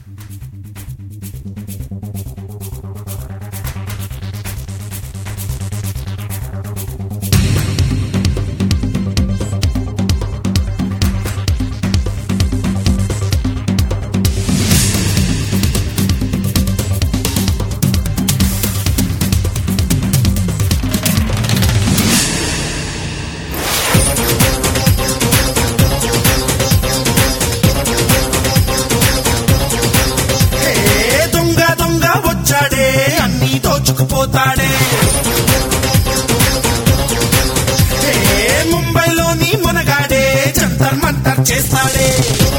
ఏ దొంగ దొంగ వచ్చాడే అన్ని దోచుకుపోతాడే ఏ ముంబైలోని మునగాడే జంతర్ మంతర్ చేస్తాడే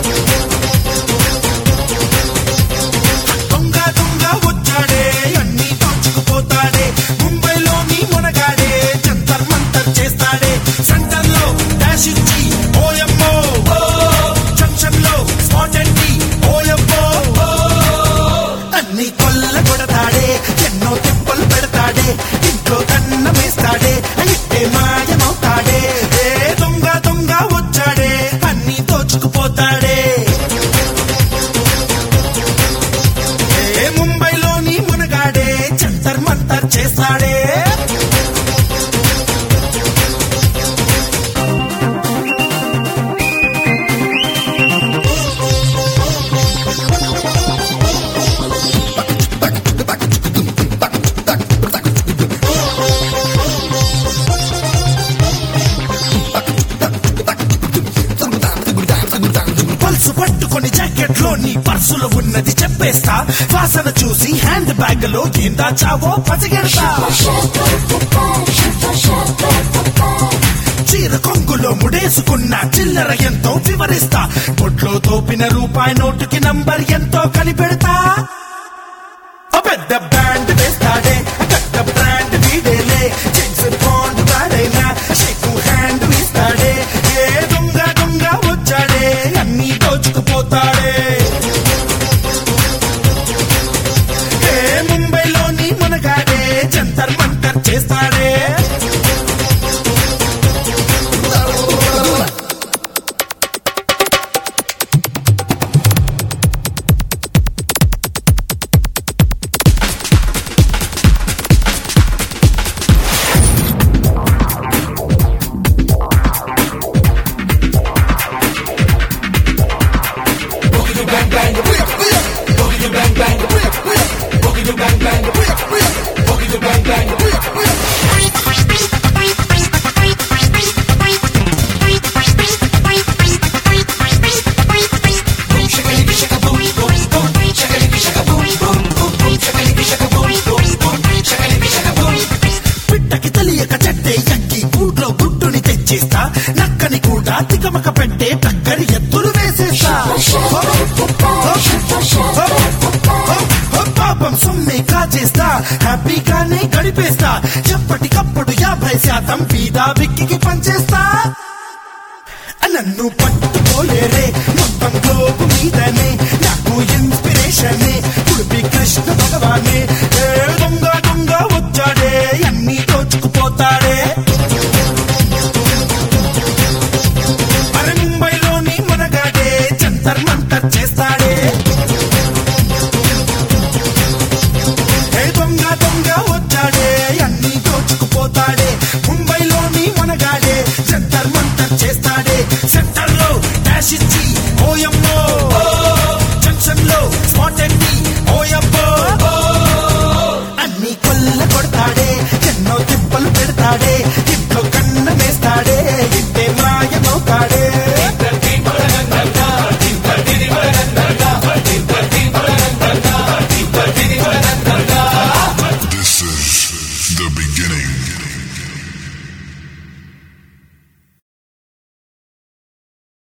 దొంగ దొంగ వచ్చాడే అన్ని దోచుకుపోతాడే ముంబైలోని మునగాడే జంతర్ మంతర్ చేస్తాడే సెంటర్ లో డాష్ ఇచ్చి ఓయమ్మో జంక్షన్ లో స్పాట్ అండి ఓయమ్మో అన్ని కొల్ల కొడతాడే ఎన్నో తిప్పలు పెడతాడే ఇంట్లో కన్న వేస్తాడే ఇట్టే మాయమవుతాడే ఏ దొంగ దొంగ వచ్చాడే అన్ని దోచుకుపోతాడే ఏ ముంబైలోని మునగాడే జంతర్ మంతర్ చేస్తాడే పల్సు పట్టుకొని జాకెట్ లో నీ పర్సులో ఉన్నది చెప్పేస్తా వాసన చూసి హ్యాండ్ బ్యాగ్ లో ఏం దాచావో పసిగెడతా చీర కొంగులో ముడేసుకున్న చిల్లర ఎంతో వివరిస్తా పొట్లో తోపిన రూపాయి నోటుకి నంబర్ ఎంతో కనిపెడతా ఓ పెద్ద బ్యాండ్ వేస్తాడే పెద్ద బ్రాండ్ వీడేలే జెంట్స్ బాండ్ వాడైనా షేక్ హ్యాండ్ ఇస్తాడే ఏ దొంగ దొంగ వచ్చాడే అన్ని దోచుకుపోతాడే ఏ ముంబైలోని మునగాడే జంతర్ మంతర్ చేస్తాడే పిట్టకి తెలియక చెట్టే ఎక్కి గూట్లో గుట్టుని తెచ్చేస్తా నక్కని కూడా తికమక పెట్టే టక్కరి ఎత్తులు వేసేస్తా పాపం సొమ్మే కాచేస్తా హ్యాపీగానే గడిపేస్తా ఎప్పటికప్పుడు యాభై శాతం బీదా బిక్కికి పంచేస్తా నన్ను పట్టుకోలేరే మొత్తం గ్లోబు మీదనే నాకు ఇన్స్పిరేషన్ ఉడిపి కృష్ణ భగవానే ఏ దొంగ దొంగ వచ్చాడే అన్ని దోచుకుపోతాడే మరి ముంబైలోని మునగాడే జంతర్ మంతర్ చేస్తాడే